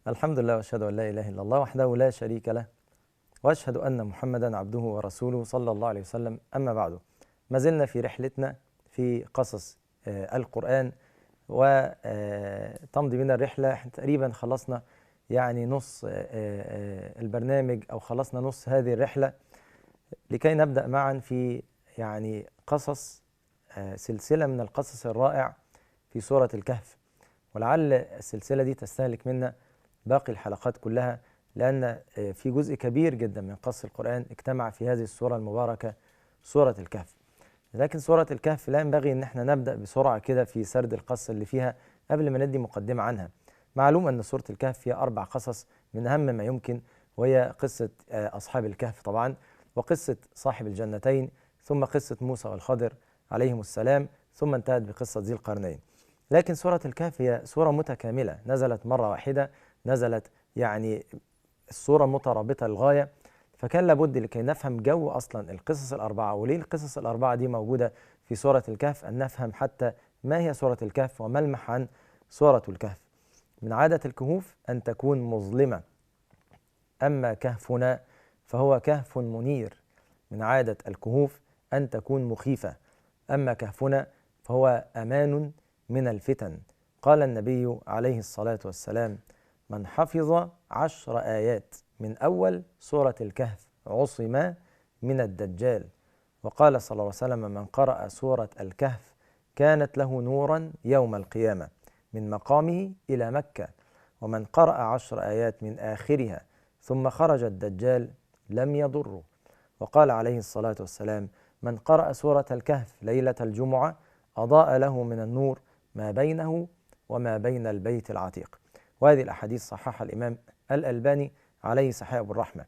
الحمد لله واشهد ان لا اله الا الله وحده لا شريك له واشهد ان محمدا عبده ورسوله صلى الله عليه وسلم اما بعد ما زلنا في رحلتنا في قصص آه، القران وتمضي بنا الرحله احنا تقريبا خلصنا يعني نص آه، آه، البرنامج او خلصنا نص هذه الرحله لكي نبدا معا في يعني قصص آه، سلسله من القصص الرائع في سوره الكهف ولعل السلسله دي تستهلك منا باقي الحلقات كلها لأن آه، في جزء كبير جدا من قص القرآن اجتمع في هذه السورة المباركة سورة الكهف لكن سورة الكهف لا ينبغي أن احنا نبدأ بسرعة كده في سرد القصة اللي فيها قبل ما ندي مقدمة عنها معلوم أن سورة الكهف فيها أربع قصص من أهم ما يمكن وهي قصة آه، أصحاب الكهف طبعا وقصة صاحب الجنتين ثم قصة موسى والخضر عليهم السلام ثم انتهت بقصة ذي القرنين لكن سورة الكهف هي سورة متكاملة نزلت مرة واحدة نزلت يعني الصورة مترابطة للغاية فكان لابد لكي نفهم جو أصلا القصص الأربعة وليه القصص الأربعة دي موجودة في سورة الكهف أن نفهم حتى ما هي سورة الكهف وملمح عن سورة الكهف من عادة الكهوف أن تكون مظلمة أما كهفنا فهو كهف منير من عادة الكهوف أن تكون مخيفة أما كهفنا فهو أمان من الفتن قال النبي عليه الصلاة والسلام من حفظ عشر آيات من أول سورة الكهف عصم من الدجال وقال صلى الله عليه وسلم من قرأ سورة الكهف كانت له نورا يوم القيامة من مقامه إلى مكة ومن قرأ عشر آيات من آخرها ثم خرج الدجال لم يضره وقال عليه الصلاة والسلام من قرأ سورة الكهف ليلة الجمعة أضاء له من النور ما بينه وما بين البيت العتيق وهذه الأحاديث صححها الإمام الألباني عليه صحيح بالرحمة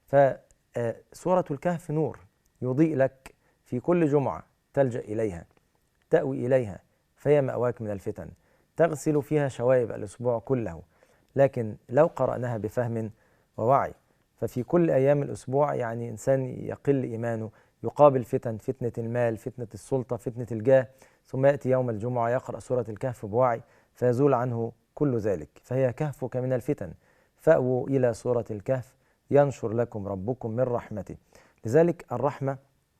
فسورة الكهف نور يضيء لك في كل جمعة تلجأ إليها تأوي إليها فهي مأواك من الفتن تغسل فيها شوائب الأسبوع كله لكن لو قرأناها بفهم ووعي ففي كل أيام الأسبوع يعني إنسان يقل إيمانه يقابل فتن فتنة المال فتنة السلطة فتنة الجاه ثم يأتي يوم الجمعة يقرأ سورة الكهف بوعي فيزول عنه كل ذلك فهي كهفك من الفتن فأووا إلى سورة الكهف ينشر لكم ربكم من رحمته لذلك الرحمة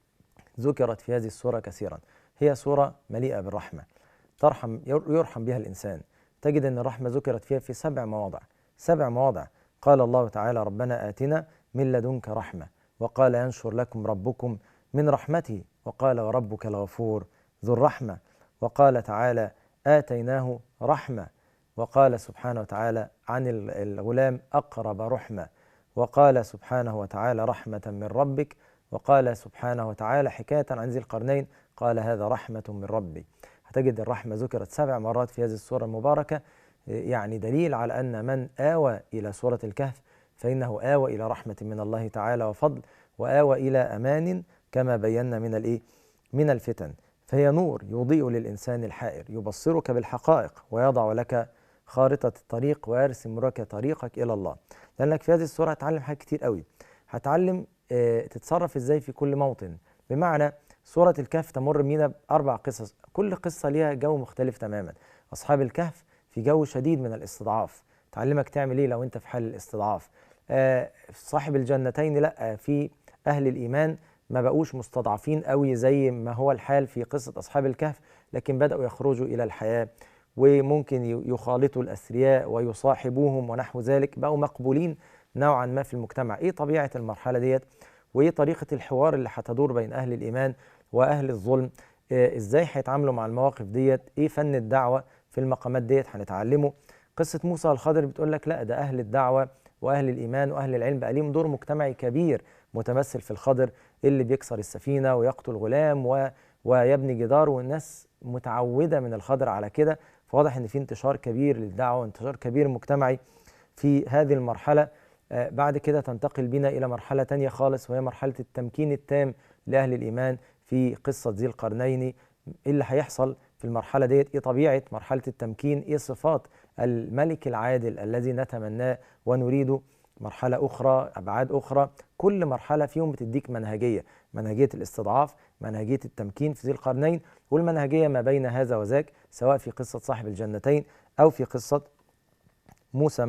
ذكرت في هذه السورة كثيرا هي سورة مليئة بالرحمة ترحم يرحم بها الإنسان تجد أن الرحمة ذكرت فيها في سبع مواضع سبع مواضع قال الله تعالى ربنا آتنا من لدنك رحمة وقال ينشر لكم ربكم من رحمته وقال وربك الغفور ذو الرحمة وقال تعالى آتيناه رحمة وقال سبحانه وتعالى عن الغلام أقرب رحمة وقال سبحانه وتعالى رحمة من ربك وقال سبحانه وتعالى حكاية عن ذي القرنين قال هذا رحمة من ربي هتجد الرحمة ذكرت سبع مرات في هذه السورة المباركة يعني دليل على أن من آوى إلى سورة الكهف فإنه آوى إلى رحمة من الله تعالى وفضل وآوى إلى أمان كما بينا من الإيه؟ من الفتن فهي نور يضيء للإنسان الحائر يبصرك بالحقائق ويضع لك خارطة الطريق ويرسم لك طريقك إلى الله لأنك في هذه السورة هتعلم حاجات كتير قوي هتعلم اه تتصرف إزاي في كل موطن بمعنى سورة الكهف تمر بينا بأربع قصص كل قصة ليها جو مختلف تماما أصحاب الكهف في جو شديد من الاستضعاف تعلمك تعمل ايه لو انت في حال الاستضعاف آه صاحب الجنتين لا في اهل الايمان ما بقوش مستضعفين قوي زي ما هو الحال في قصه اصحاب الكهف لكن بداوا يخرجوا الى الحياه وممكن يخالطوا الاثرياء ويصاحبوهم ونحو ذلك بقوا مقبولين نوعا ما في المجتمع ايه طبيعه المرحله ديت وايه طريقه الحوار اللي هتدور بين اهل الايمان واهل الظلم آه ازاي هيتعاملوا مع المواقف ديت ايه فن الدعوه في المقامات ديت هنتعلمه قصة موسى والخضر بتقول لك لا ده أهل الدعوة وأهل الإيمان وأهل العلم بقى ليهم دور مجتمعي كبير متمثل في الخضر اللي بيكسر السفينة ويقتل غلام و... ويبني جدار والناس متعودة من الخضر على كده فواضح إن في انتشار كبير للدعوة وانتشار كبير مجتمعي في هذه المرحلة آه بعد كده تنتقل بنا إلى مرحلة تانية خالص وهي مرحلة التمكين التام لأهل الإيمان في قصة ذي القرنين إيه اللي هيحصل في المرحلة ديت إيه طبيعة مرحلة التمكين إيه صفات الملك العادل الذي نتمناه ونريده مرحلة أخرى أبعاد أخرى كل مرحلة فيهم بتديك منهجية منهجية الاستضعاف منهجية التمكين في ذي القرنين والمنهجية ما بين هذا وذاك سواء في قصة صاحب الجنتين أو في قصة موسى مع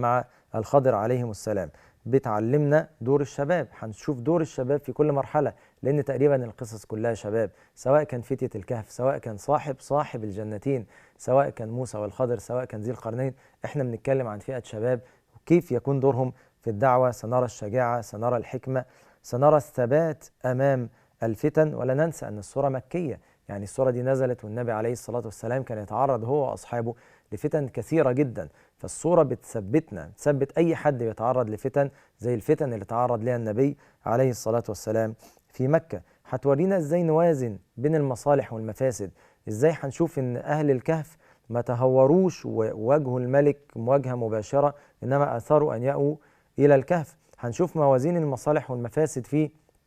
الخضر عليهم السلام بتعلمنا دور الشباب هنشوف دور الشباب في كل مرحلة لأن تقريبا القصص كلها شباب سواء كان فتية الكهف سواء كان صاحب صاحب الجنتين سواء كان موسى والخضر سواء كان ذي القرنين احنا بنتكلم عن فئة شباب وكيف يكون دورهم في الدعوة سنرى الشجاعة سنرى الحكمة سنرى الثبات أمام الفتن ولا ننسى أن السورة مكية يعني السورة دي نزلت والنبي عليه الصلاة والسلام كان يتعرض هو وأصحابه لفتن كثيرة جدا فالصورة بتثبتنا بتثبت أي حد بيتعرض لفتن زي الفتن اللي تعرض لها النبي عليه الصلاة والسلام في مكة هتورينا ازاي نوازن بين المصالح والمفاسد ازاي هنشوف ان أهل الكهف ما تهوروش وواجهوا الملك مواجهة مباشرة إنما أثاروا أن يأووا إلى الكهف هنشوف موازين المصالح والمفاسد في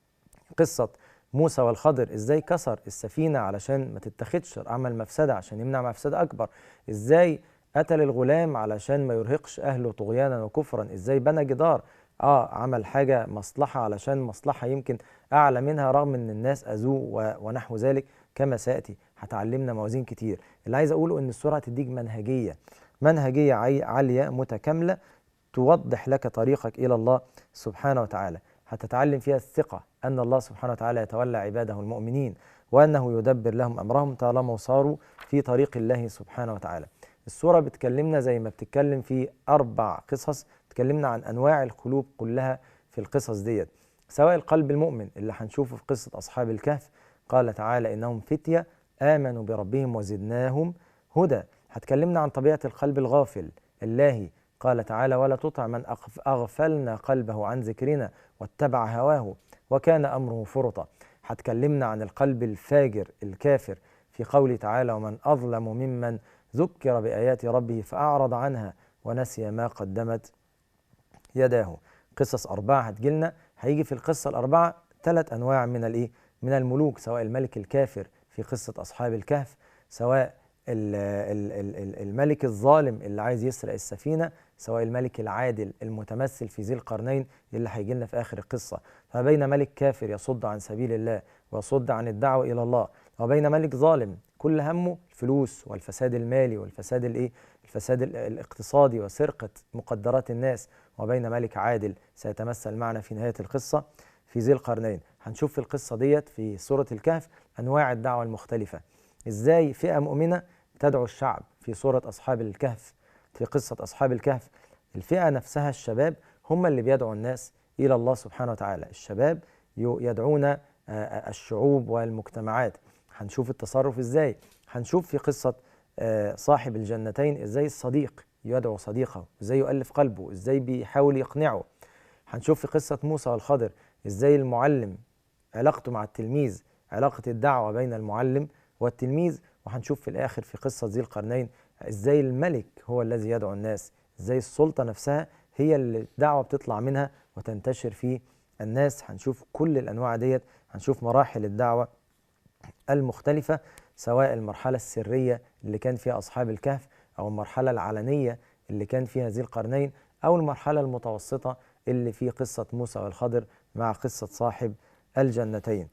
قصة موسى والخضر ازاي كسر السفينة علشان ما تتخذش عمل مفسدة عشان يمنع مفسدة أكبر ازاي قتل الغلام علشان ما يرهقش أهله طغيانا وكفرا ازاي بنى جدار اه عمل حاجة مصلحة علشان مصلحة يمكن أعلى منها رغم أن الناس أذوه ونحو ذلك كما سيأتي هتعلمنا موازين كتير اللي عايز أقوله أن السورة هتديك منهجية منهجية عالية متكاملة توضح لك طريقك إلى الله سبحانه وتعالى هتتعلم فيها الثقة أن الله سبحانه وتعالى يتولى عباده المؤمنين وأنه يدبر لهم أمرهم طالما صاروا في طريق الله سبحانه وتعالى السورة بتكلمنا زي ما بتتكلم في أربع قصص تكلمنا عن أنواع القلوب كلها في القصص ديت سواء القلب المؤمن اللي هنشوفه في قصة أصحاب الكهف قال تعالى إنهم فتية آمنوا بربهم وزدناهم هدى هتكلمنا عن طبيعة القلب الغافل اللاهي قال تعالى ولا تطع من أغفلنا قلبه عن ذكرنا واتبع هواه وكان أمره فرطا هتكلمنا عن القلب الفاجر الكافر في قوله تعالى ومن أظلم ممن ذكر بآيات ربه فأعرض عنها ونسي ما قدمت يداه قصص أربعة هتجيلنا هيجي في القصة الأربعة ثلاث أنواع من الإيه؟ من الملوك سواء الملك الكافر في قصة أصحاب الكهف سواء الملك الظالم اللي عايز يسرق السفينة سواء الملك العادل المتمثل في ذي القرنين اللي هيجي لنا في آخر القصة فبين ملك كافر يصد عن سبيل الله ويصد عن الدعوة إلى الله وبين ملك ظالم كل همه الفلوس والفساد المالي والفساد الايه الفساد الاقتصادي وسرقة مقدرات الناس وبين ملك عادل سيتمثل معنا في نهاية القصة في ذي القرنين هنشوف في القصة ديت في سورة الكهف أنواع الدعوة المختلفة إزاي فئة مؤمنة تدعو الشعب في سورة أصحاب الكهف في قصة أصحاب الكهف الفئة نفسها الشباب هم اللي بيدعوا الناس إلى الله سبحانه وتعالى الشباب يدعون الشعوب والمجتمعات هنشوف التصرف إزاي هنشوف في قصة صاحب الجنتين إزاي الصديق يدعو صديقه إزاي يؤلف قلبه إزاي بيحاول يقنعه هنشوف في قصة موسى والخضر إزاي المعلم علاقته مع التلميذ علاقة الدعوة بين المعلم والتلميذ وهنشوف في الآخر في قصة ذي القرنين ازاي الملك هو الذي يدعو الناس ازاي السلطة نفسها هي اللي الدعوة بتطلع منها وتنتشر في الناس هنشوف كل الأنواع ديت هنشوف مراحل الدعوة المختلفة سواء المرحلة السرية اللي كان فيها أصحاب الكهف أو المرحلة العلنية اللي كان فيها ذي القرنين أو المرحلة المتوسطة اللي في قصة موسى والخضر مع قصة صاحب الجنتين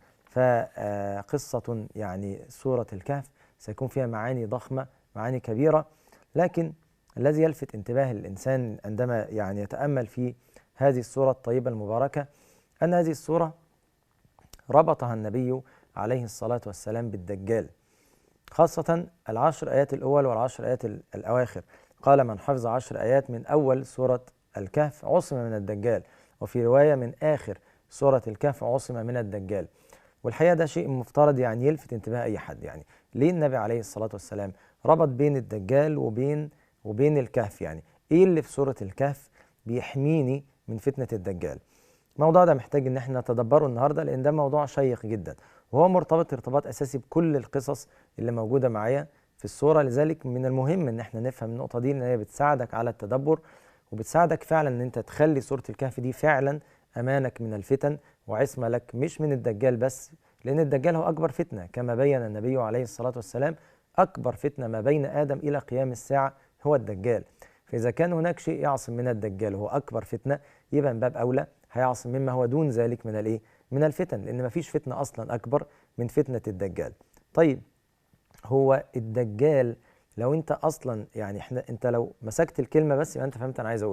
فقصة يعني سورة الكهف سيكون فيها معاني ضخمة معاني كبيرة لكن الذي يلفت انتباه الإنسان عندما يعني يتأمل في هذه السورة الطيبة المباركة أن هذه السورة ربطها النبي عليه الصلاة والسلام بالدجال خاصة العشر آيات الأول والعشر آيات الأواخر قال من حفظ عشر آيات من أول سورة الكهف عصم من الدجال وفي رواية من آخر سورة الكهف عصم من الدجال والحقيقة ده شيء مفترض يعني يلفت انتباه أي حد يعني ليه النبي عليه الصلاة والسلام ربط بين الدجال وبين وبين الكهف يعني ايه اللي في سورة الكهف بيحميني من فتنة الدجال الموضوع ده محتاج ان احنا نتدبره النهارده لان ده موضوع شيق جدا وهو مرتبط ارتباط اساسي بكل القصص اللي موجوده معايا في الصوره لذلك من المهم ان احنا نفهم النقطه دي لان هي بتساعدك على التدبر وبتساعدك فعلا ان انت تخلي سوره الكهف دي فعلا امانك من الفتن وعصمه لك مش من الدجال بس لان الدجال هو اكبر فتنه كما بين النبي عليه الصلاه والسلام اكبر فتنه ما بين ادم الى قيام الساعه هو الدجال فاذا كان هناك شيء يعصم من الدجال هو اكبر فتنه يبقى من باب اولى هيعصم مما هو دون ذلك من الايه من الفتن لان ما فيش فتنه اصلا اكبر من فتنه الدجال طيب هو الدجال لو انت اصلا يعني احنا انت لو مسكت الكلمه بس يبقى انت فهمت انا عايز اقول ايه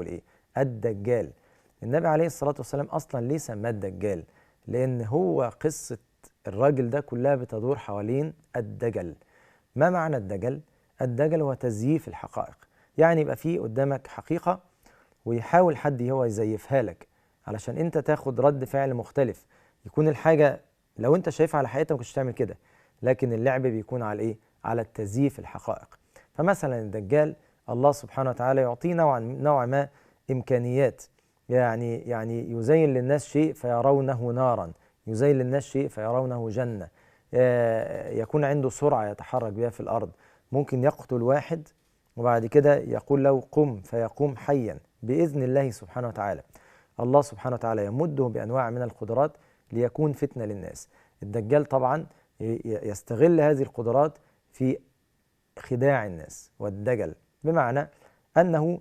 الدجال النبي عليه الصلاة والسلام أصلا ليه سماه الدجال لأن هو قصة الراجل ده كلها بتدور حوالين الدجل ما معنى الدجل؟ الدجل هو تزييف الحقائق يعني يبقى في قدامك حقيقة ويحاول حد هو يزيفها لك علشان انت تاخد رد فعل مختلف يكون الحاجة لو انت شايفها على حقيقتها ما كنتش تعمل كده لكن اللعب بيكون على ايه؟ على التزييف الحقائق فمثلا الدجال الله سبحانه وتعالى يعطيه نوعا نوع ما امكانيات يعني يعني يزين للناس شيء فيرونه نارا يزين للناس شيء فيرونه جنه يكون عنده سرعه يتحرك بها في الارض ممكن يقتل واحد وبعد كده يقول له قم فيقوم حيا باذن الله سبحانه وتعالى الله سبحانه وتعالى يمده بانواع من القدرات ليكون فتنه للناس الدجال طبعا يستغل هذه القدرات في خداع الناس والدجل بمعنى انه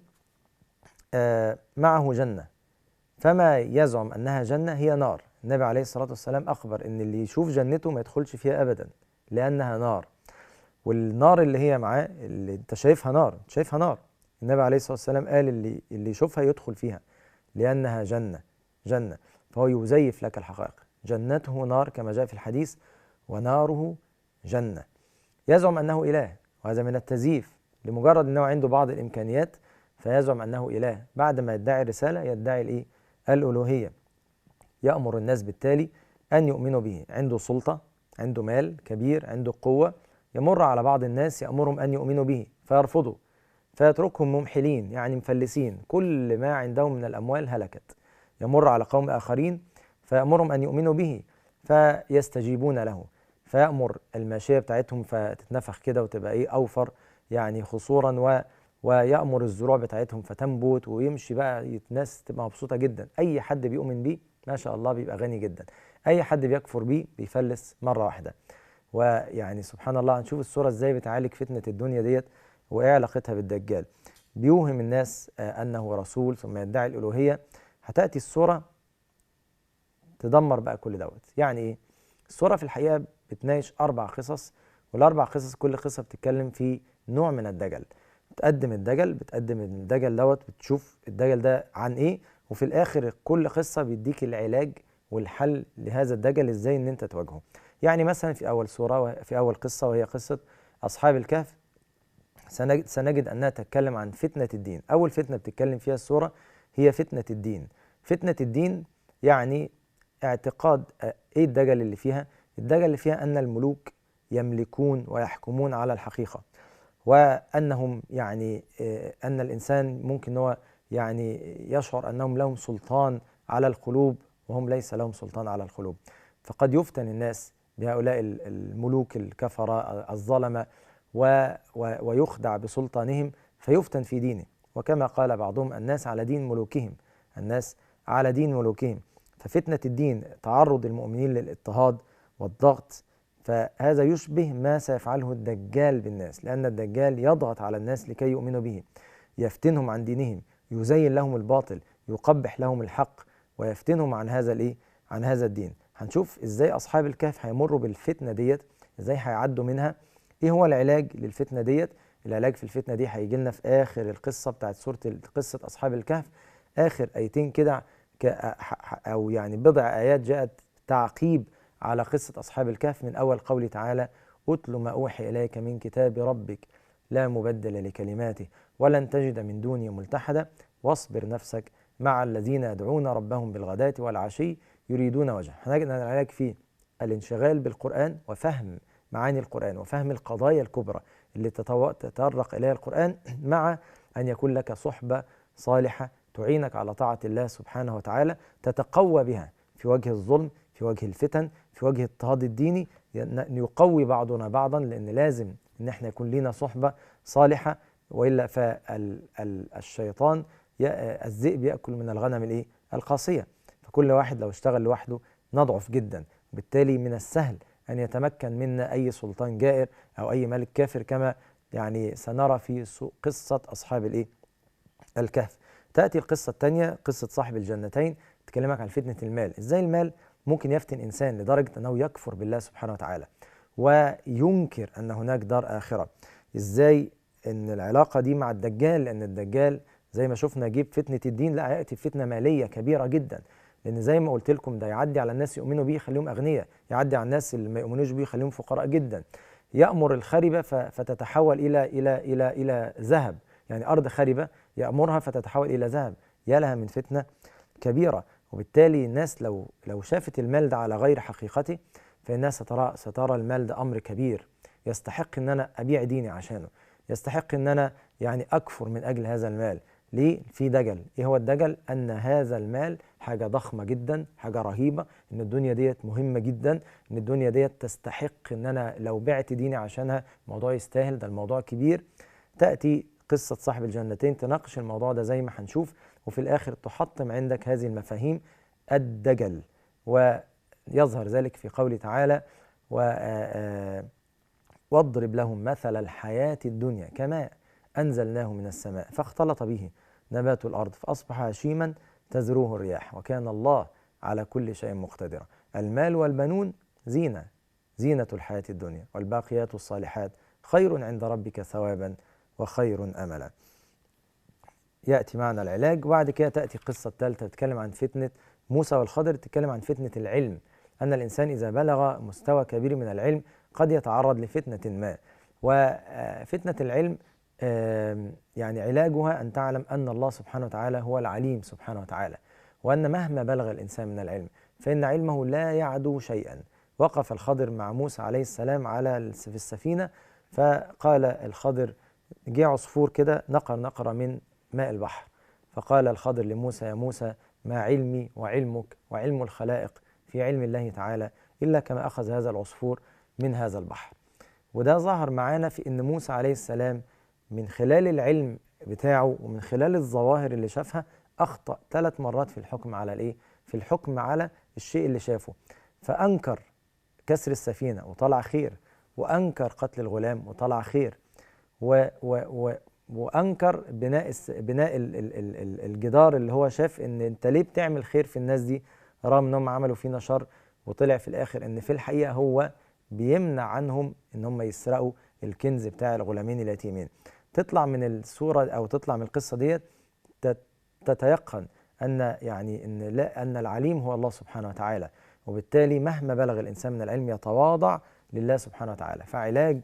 معه جنه فما يزعم انها جنه هي نار النبي عليه الصلاه والسلام اخبر ان اللي يشوف جنته ما يدخلش فيها ابدا لانها نار والنار اللي هي معاه اللي انت شايفها نار انت شايفها نار النبي عليه الصلاه والسلام قال اللي اللي يشوفها يدخل فيها لانها جنه جنه فهو يزيف لك الحقائق جنته نار كما جاء في الحديث وناره جنه يزعم انه اله وهذا من التزييف لمجرد انه عنده بعض الامكانيات فيزعم انه اله بعد ما يدعي الرساله يدعي الايه الالوهيه يامر الناس بالتالي ان يؤمنوا به عنده سلطه عنده مال كبير عنده قوه يمر على بعض الناس يامرهم ان يؤمنوا به فيرفضوا فيتركهم ممحلين يعني مفلسين كل ما عندهم من الاموال هلكت يمر على قوم اخرين فيامرهم ان يؤمنوا به فيستجيبون له فيامر الماشيه بتاعتهم فتتنفخ كده وتبقى ايه اوفر يعني خصورا و ويأمر الزروع بتاعتهم فتنبت ويمشي بقى الناس تبقى مبسوطة جدا أي حد بيؤمن بيه ما شاء الله بيبقى غني جدا أي حد بيكفر بيه بيفلس مرة واحدة ويعني سبحان الله هنشوف الصورة ازاي بتعالج فتنة الدنيا ديت وايه علاقتها بالدجال بيوهم الناس أنه رسول ثم يدعي الألوهية هتأتي الصورة تدمر بقى كل دوت يعني ايه الصورة في الحقيقة بتناقش أربع قصص والأربع قصص كل قصة بتتكلم في نوع من الدجل بتقدم الدجل بتقدم الدجل دوت بتشوف الدجل ده عن ايه وفي الاخر كل قصه بيديك العلاج والحل لهذا الدجل ازاي ان انت تواجهه يعني مثلا في اول سوره في اول قصه وهي قصه اصحاب الكهف سنجد, سنجد انها تتكلم عن فتنه الدين اول فتنه بتتكلم فيها السوره هي فتنه الدين فتنه الدين يعني اعتقاد ايه الدجل اللي فيها الدجل اللي فيها ان الملوك يملكون ويحكمون على الحقيقه وانهم يعني ان الانسان ممكن هو يعني يشعر انهم لهم سلطان على القلوب وهم ليس لهم سلطان على القلوب فقد يفتن الناس بهؤلاء الملوك الكفره الظلمه ويخدع بسلطانهم فيفتن في دينه وكما قال بعضهم الناس على دين ملوكهم الناس على دين ملوكهم ففتنه الدين تعرض المؤمنين للاضطهاد والضغط فهذا يشبه ما سيفعله الدجال بالناس لأن الدجال يضغط على الناس لكي يؤمنوا به يفتنهم عن دينهم يزين لهم الباطل يقبح لهم الحق ويفتنهم عن هذا الايه عن هذا الدين هنشوف ازاي اصحاب الكهف هيمروا بالفتنه ديت ازاي هيعدوا منها ايه هو العلاج للفتنه ديت العلاج في الفتنه دي هيجي لنا في اخر القصه بتاعت سوره قصه اصحاب الكهف اخر ايتين كده او يعني بضع ايات جاءت تعقيب على قصة أصحاب الكهف من أول قوله تعالى أتل ما أوحي إليك من كتاب ربك لا مبدل لكلماته ولن تجد من دونه ملتحدا واصبر نفسك مع الذين يدعون ربهم بالغداة والعشي يريدون وجهه هنجد العلاج فيه الانشغال بالقرآن وفهم معاني القرآن وفهم القضايا الكبرى اللي تتطرق إليها القرآن مع أن يكون لك صحبة صالحة تعينك على طاعة الله سبحانه وتعالى تتقوى بها في وجه الظلم في وجه الفتن في وجه الاضطهاد الديني يقوي بعضنا بعضا لان لازم ان احنا يكون لنا صحبه صالحه والا فالشيطان الذئب ياكل من الغنم الايه؟ القاسيه فكل واحد لو اشتغل لوحده نضعف جدا وبالتالي من السهل ان يتمكن منا اي سلطان جائر او اي ملك كافر كما يعني سنرى في قصه اصحاب الايه؟ الكهف. تاتي القصه الثانيه قصه صاحب الجنتين تكلمك عن فتنه المال، ازاي المال ممكن يفتن انسان لدرجه انه يكفر بالله سبحانه وتعالى وينكر ان هناك دار اخره ازاي ان العلاقه دي مع الدجال لان الدجال زي ما شفنا جيب فتنة الدين لا هيأتي فتنة مالية كبيرة جدا لأن زي ما قلت لكم ده يعدي على الناس يؤمنوا بيه يخليهم أغنياء يعدي على الناس اللي ما يؤمنوش بيه يخليهم فقراء جدا يأمر الخربة فتتحول إلى إلى إلى إلى ذهب يعني أرض خربة يأمرها فتتحول إلى ذهب يا لها من فتنة كبيرة وبالتالي الناس لو لو شافت المال ده على غير حقيقته فإنها سترى سترى المال ده أمر كبير يستحق إن أنا أبيع ديني عشانه يستحق إن أنا يعني أكفر من أجل هذا المال ليه؟ في دجل، إيه هو الدجل؟ أن هذا المال حاجة ضخمة جدا، حاجة رهيبة، إن الدنيا ديت مهمة جدا، إن الدنيا ديت تستحق إن أنا لو بعت ديني عشانها الموضوع يستاهل، ده الموضوع كبير. تأتي قصة صاحب الجنتين تناقش الموضوع ده زي ما هنشوف، وفي الآخر تحطم عندك هذه المفاهيم الدجل، ويظهر ذلك في قوله تعالى: و واضرب لهم مثل الحياة الدنيا كماء أنزلناه من السماء فاختلط به نبات الأرض فأصبح هشيما تذروه الرياح وكان الله على كل شيء مقتدرا المال والبنون زينة زينة الحياة الدنيا والباقيات الصالحات خير عند ربك ثوابا وخير أملا يأتي معنا العلاج وبعد كده تأتي قصة ثالثة تتكلم عن فتنة موسى والخضر تتكلم عن فتنة العلم أن الإنسان إذا بلغ مستوى كبير من العلم قد يتعرض لفتنة ما وفتنة العلم يعني علاجها أن تعلم أن الله سبحانه وتعالى هو العليم سبحانه وتعالى وأن مهما بلغ الإنسان من العلم فإن علمه لا يعدو شيئا وقف الخضر مع موسى عليه السلام على في السفينة فقال الخضر جه عصفور كده نقر نقرة من ماء البحر فقال الخضر لموسى يا موسى ما علمي وعلمك وعلم الخلائق في علم الله تعالى إلا كما أخذ هذا العصفور من هذا البحر وده ظهر معانا في أن موسى عليه السلام من خلال العلم بتاعه ومن خلال الظواهر اللي شافها أخطأ ثلاث مرات في الحكم على الإيه؟ في الحكم على الشيء اللي شافه فأنكر كسر السفينة وطلع خير وأنكر قتل الغلام وطلع خير و و و وانكر بناء بناء ال ال ال الجدار اللي هو شاف ان انت ليه بتعمل خير في الناس دي رغم انهم عملوا فينا شر وطلع في الاخر ان في الحقيقه هو بيمنع عنهم ان هم يسرقوا الكنز بتاع الغلامين اليتيمين تطلع من الصوره او تطلع من القصه ديت تتيقن ان يعني ان لا ان العليم هو الله سبحانه وتعالى وبالتالي مهما بلغ الانسان من العلم يتواضع لله سبحانه وتعالى فعلاج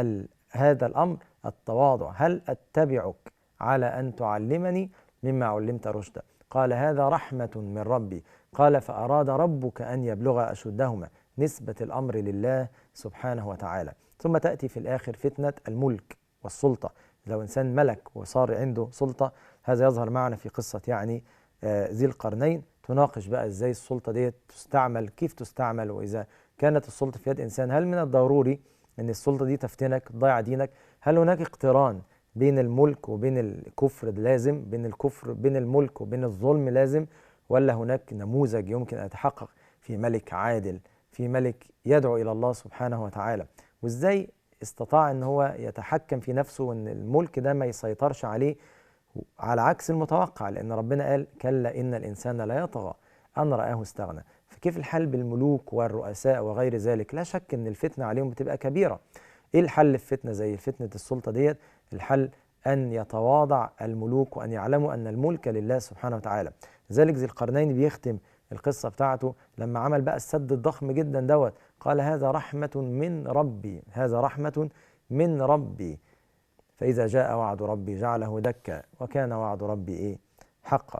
هذا الامر التواضع هل اتبعك على ان تعلمني مما علمت رشدا قال هذا رحمه من ربي قال فاراد ربك ان يبلغ اشدهما نسبه الامر لله سبحانه وتعالى ثم تاتي في الاخر فتنه الملك والسلطه لو إنسان ملك وصار عنده سلطة هذا يظهر معنا في قصة يعني آه ذي القرنين تناقش بقى إزاي السلطة دي تستعمل كيف تستعمل وإذا كانت السلطة في يد إنسان هل من الضروري أن السلطة دي تفتنك تضيع دينك هل هناك اقتران بين الملك وبين الكفر لازم بين الكفر بين الملك وبين الظلم لازم ولا هناك نموذج يمكن أن يتحقق في ملك عادل في ملك يدعو إلى الله سبحانه وتعالى وإزاي استطاع ان هو يتحكم في نفسه وان الملك ده ما يسيطرش عليه على عكس المتوقع لان ربنا قال كلا ان الانسان لا يطغى ان راه استغنى فكيف الحل بالملوك والرؤساء وغير ذلك لا شك ان الفتنه عليهم بتبقى كبيره ايه الحل في فتنه زي فتنه السلطه ديت الحل ان يتواضع الملوك وان يعلموا ان الملك لله سبحانه وتعالى لذلك ذي القرنين بيختم القصه بتاعته لما عمل بقى السد الضخم جدا دوت قال هذا رحمة من ربي هذا رحمة من ربي فإذا جاء وعد ربي جعله دكا وكان وعد ربي إيه حقا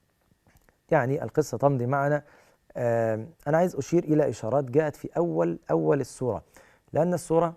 يعني القصة تمضي معنا آه أنا عايز أشير إلى إشارات جاءت في أول أول السورة لأن السورة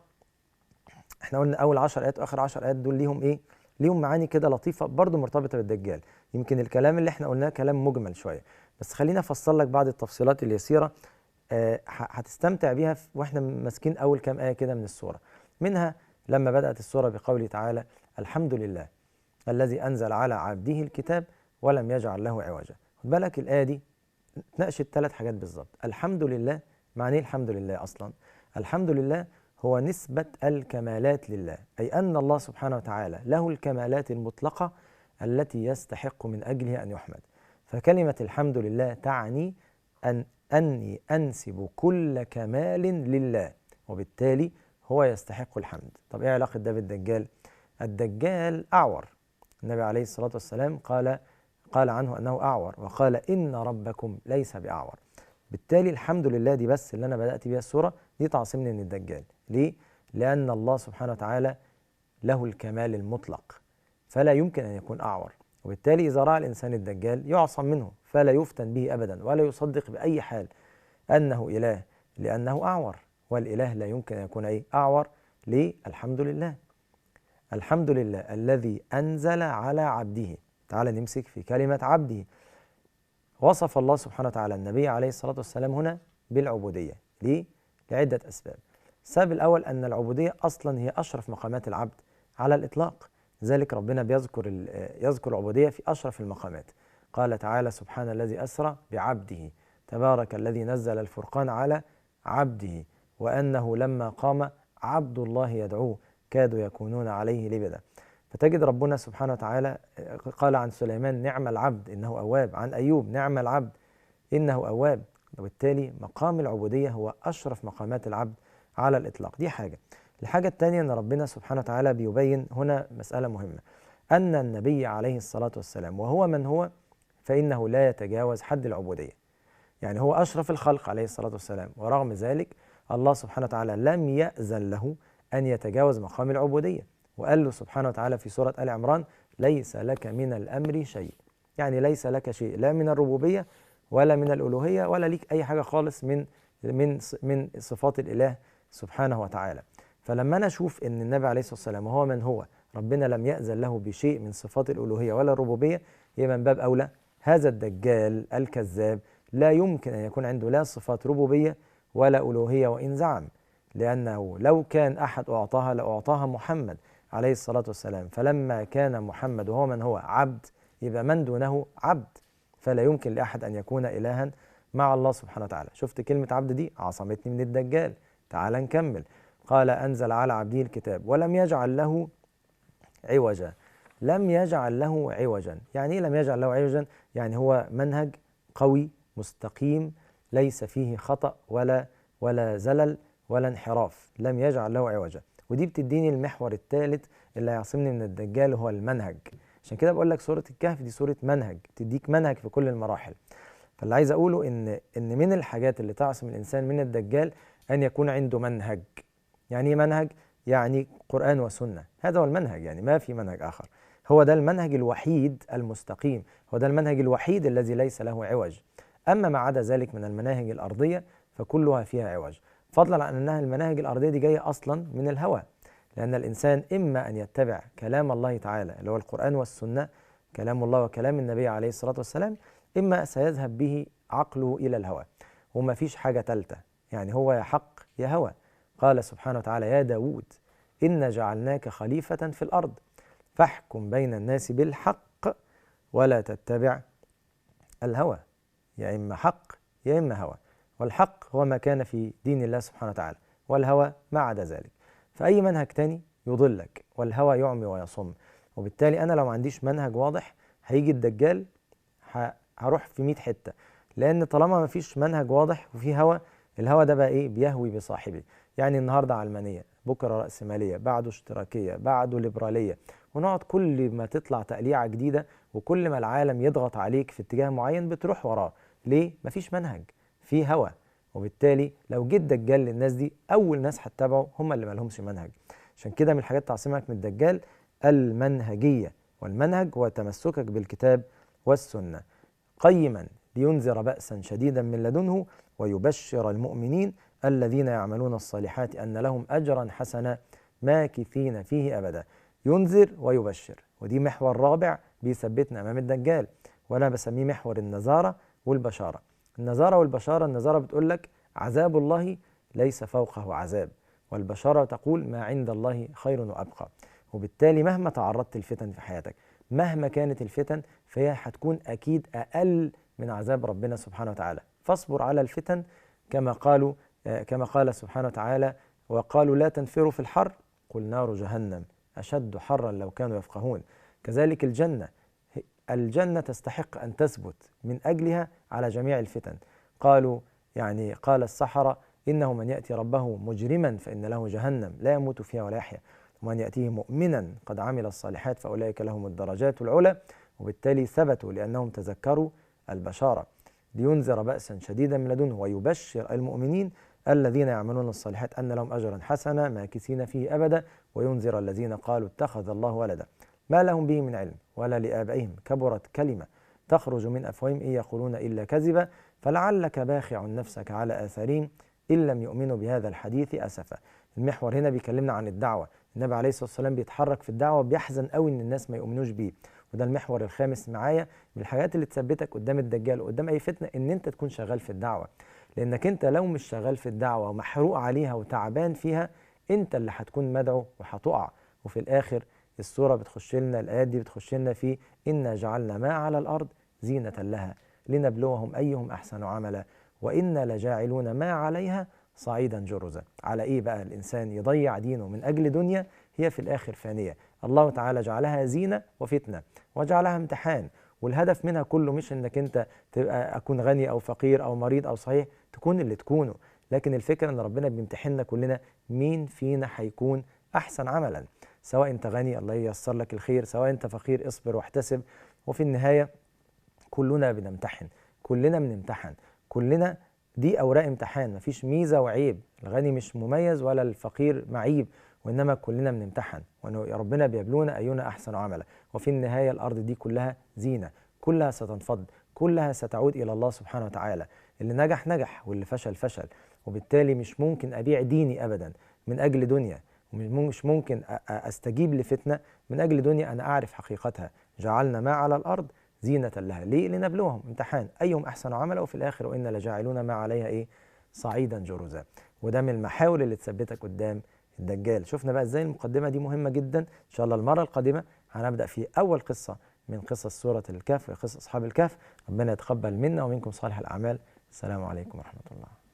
احنا قلنا أول عشر آيات وآخر عشر آيات دول ليهم إيه ليهم معاني كده لطيفة برضو مرتبطة بالدجال يمكن الكلام اللي احنا قلناه كلام مجمل شوية بس خلينا أفصل لك بعض التفصيلات اليسيرة آه هتستمتع بيها واحنا ماسكين اول كام ايه كده من السوره منها لما بدات السوره بقوله تعالى الحمد لله الذي انزل على عبده الكتاب ولم يجعل له عوجا خد بالك الايه دي تناقشت ثلاث حاجات بالظبط الحمد لله معنى ايه الحمد لله اصلا الحمد لله هو نسبة الكمالات لله أي أن الله سبحانه وتعالى له الكمالات المطلقة التي يستحق من أجلها أن يحمد فكلمة الحمد لله تعني أن أني أنسب كل كمال لله وبالتالي هو يستحق الحمد طب إيه علاقة ده بالدجال؟ الدجال أعور النبي عليه الصلاة والسلام قال قال عنه أنه أعور وقال إن ربكم ليس بأعور بالتالي الحمد لله دي بس اللي أنا بدأت بيها السورة دي تعصمني من الدجال ليه؟ لأن الله سبحانه وتعالى له الكمال المطلق فلا يمكن أن يكون أعور وبالتالي إذا رأى الإنسان الدجال يعصم منه فلا يفتن به أبدا ولا يصدق بأي حال أنه إله لأنه أعور والإله لا يمكن أن يكون أي أعور ليه؟ الحمد لله الحمد لله الذي أنزل على عبده تعال نمسك في كلمة عبده وصف الله سبحانه وتعالى النبي عليه الصلاة والسلام هنا بالعبودية ليه؟ لعدة أسباب السبب الأول أن العبودية أصلا هي أشرف مقامات العبد على الإطلاق لذلك ربنا بيذكر يذكر العبودية في أشرف المقامات قال تعالى سبحان الذي أسرى بعبده تبارك الذي نزل الفرقان على عبده وأنه لما قام عبد الله يدعوه كادوا يكونون عليه لبدا فتجد ربنا سبحانه وتعالى قال عن سليمان نعم العبد إنه أواب عن أيوب نعم العبد إنه أواب وبالتالي مقام العبودية هو أشرف مقامات العبد على الإطلاق دي حاجة الحاجة الثانية أن ربنا سبحانه وتعالى بيبين هنا مسألة مهمة أن النبي عليه الصلاة والسلام وهو من هو فإنه لا يتجاوز حد العبودية يعني هو أشرف الخلق عليه الصلاة والسلام ورغم ذلك الله سبحانه وتعالى لم يأذن له أن يتجاوز مقام العبودية وقال له سبحانه وتعالى في سورة آل عمران ليس لك من الأمر شيء يعني ليس لك شيء لا من الربوبية ولا من الألوهية ولا ليك أي حاجة خالص من من من صفات الإله سبحانه وتعالى فلما أنا أشوف أن النبي عليه الصلاة والسلام وهو من هو ربنا لم يأذن له بشيء من صفات الألوهية ولا الربوبية يبقى من باب أولى هذا الدجال الكذاب لا يمكن أن يكون عنده لا صفات ربوبية ولا ألوهية وإن زعم لأنه لو كان أحد أعطاها لأعطاها محمد عليه الصلاة والسلام فلما كان محمد وهو من هو عبد يبقى من دونه عبد فلا يمكن لأحد أن يكون إلها مع الله سبحانه وتعالى شفت كلمة عبد دي عصمتني من الدجال تعال نكمل قال أنزل على عبده الكتاب ولم يجعل له عوجا لم يجعل له عوجا يعني إيه لم يجعل له عوجا يعني هو منهج قوي مستقيم ليس فيه خطأ ولا ولا زلل ولا انحراف لم يجعل له عوجا ودي بتديني المحور الثالث اللي هيعصمني من الدجال هو المنهج عشان كده بقول لك سوره الكهف دي سوره منهج تديك منهج في كل المراحل فاللي عايز اقوله ان ان من الحاجات اللي تعصم الانسان من الدجال ان يكون عنده منهج يعني ايه منهج يعني قران وسنه هذا هو المنهج يعني ما في منهج اخر هو ده المنهج الوحيد المستقيم هو ده المنهج الوحيد الذي ليس له عوج اما ما عدا ذلك من المناهج الارضيه فكلها فيها عوج فضلا عن انها المناهج الارضيه دي جايه اصلا من الهوى لان الانسان اما ان يتبع كلام الله تعالى اللي هو القران والسنه كلام الله وكلام النبي عليه الصلاه والسلام اما سيذهب به عقله الى الهوى وما فيش حاجه ثالثه يعني هو يا حق يا هوى قال سبحانه وتعالى يا داود إنا جعلناك خليفة في الأرض فاحكم بين الناس بالحق ولا تتبع الهوى يا إما حق يا إما هوى والحق هو ما كان في دين الله سبحانه وتعالى والهوى ما عدا ذلك فأي منهج تاني يضلك والهوى يعمي ويصم وبالتالي أنا لو ما عنديش منهج واضح هيجي الدجال هروح في 100 حتة لأن طالما ما فيش منهج واضح وفي هوى الهوى ده بقى إيه بيهوي بصاحبه يعني النهارده علمانية بكرة رأسمالية بعده اشتراكية بعده ليبرالية ونقعد كل ما تطلع تقليعة جديدة وكل ما العالم يضغط عليك في اتجاه معين بتروح وراه ليه؟ مفيش منهج في هوى وبالتالي لو جيت دجال للناس دي اول ناس هتتابعه هم اللي مالهمش منهج عشان كده من الحاجات تعصمك من الدجال المنهجيه والمنهج هو تمسكك بالكتاب والسنه قيما لينذر باسا شديدا من لدنه ويبشر المؤمنين الذين يعملون الصالحات ان لهم اجرا حسنا ماكثين فيه ابدا ينذر ويبشر ودي محور رابع بيثبتنا امام الدجال وانا بسميه محور النذاره والبشاره النظارة والبشارة النظارة بتقول لك عذاب الله ليس فوقه عذاب والبشارة تقول ما عند الله خير وأبقى وبالتالي مهما تعرضت الفتن في حياتك مهما كانت الفتن فهي هتكون أكيد أقل من عذاب ربنا سبحانه وتعالى فاصبر على الفتن كما قالوا كما قال سبحانه وتعالى وقالوا لا تنفروا في الحر قل نار جهنم أشد حرا لو كانوا يفقهون كذلك الجنة الجنة تستحق أن تثبت من أجلها على جميع الفتن قالوا يعني قال السحرة إنه من يأتي ربه مجرما فإن له جهنم لا يموت فيها ولا يحيا ومن يأتيه مؤمنا قد عمل الصالحات فأولئك لهم الدرجات العلى وبالتالي ثبتوا لأنهم تذكروا البشارة لينذر بأسا شديدا من لدنه ويبشر المؤمنين الذين يعملون الصالحات أن لهم أجرا حسنا ماكثين فيه أبدا وينذر الذين قالوا اتخذ الله ولدا ما لهم به من علم ولا لآبائهم كبرت كلمة تخرج من أفواههم إن يقولون إلا كذبا فلعلك باخع نفسك على آثارهم إن لم يؤمنوا بهذا الحديث أسفا المحور هنا بيكلمنا عن الدعوة النبي عليه الصلاة والسلام بيتحرك في الدعوة بيحزن قوي إن الناس ما يؤمنوش بيه وده المحور الخامس معايا من الحاجات اللي تثبتك قدام الدجال وقدام أي فتنة إن أنت تكون شغال في الدعوة لأنك أنت لو مش شغال في الدعوة ومحروق عليها وتعبان فيها أنت اللي هتكون مدعو وهتقع وفي الآخر السورة بتخش لنا الآيات دي بتخش لنا في إنا جعلنا ما على الأرض زينة لها لنبلوهم أيهم أحسن عملا وإنا لجاعلون ما عليها صعيدا جرزا على إيه بقى الإنسان يضيع دينه من أجل دنيا هي في الآخر فانية الله تعالى جعلها زينة وفتنة وجعلها امتحان والهدف منها كله مش انك انت تبقى اكون غني او فقير او مريض او صحيح تكون اللي تكونه لكن الفكره ان ربنا بيمتحننا كلنا مين فينا هيكون احسن عملا سواء انت غني الله ييسر لك الخير سواء انت فقير اصبر واحتسب وفي النهايه كلنا بنمتحن كلنا بنمتحن كلنا دي اوراق امتحان مفيش ميزه وعيب الغني مش مميز ولا الفقير معيب وانما كلنا بنمتحن وانه ربنا بيبلونا اينا احسن عملا وفي النهايه الارض دي كلها زينه كلها ستنفض كلها ستعود الى الله سبحانه وتعالى اللي نجح نجح واللي فشل فشل وبالتالي مش ممكن ابيع ديني ابدا من اجل دنيا مش ممكن استجيب لفتنه من اجل دنيا انا اعرف حقيقتها جعلنا ما على الارض زينة لها ليه؟ لنبلوهم امتحان أيهم أحسن عملا وفي الآخر وإنا لجاعلون ما عليها إيه؟ صعيدا جرزا وده من المحاور اللي تثبتك قدام الدجال شفنا بقى ازاي المقدمة دي مهمة جدا إن شاء الله المرة القادمة هنبدأ في أول قصة من قصص سورة الكهف قصة أصحاب الكهف ربنا يتقبل منا ومنكم صالح الأعمال السلام عليكم ورحمة الله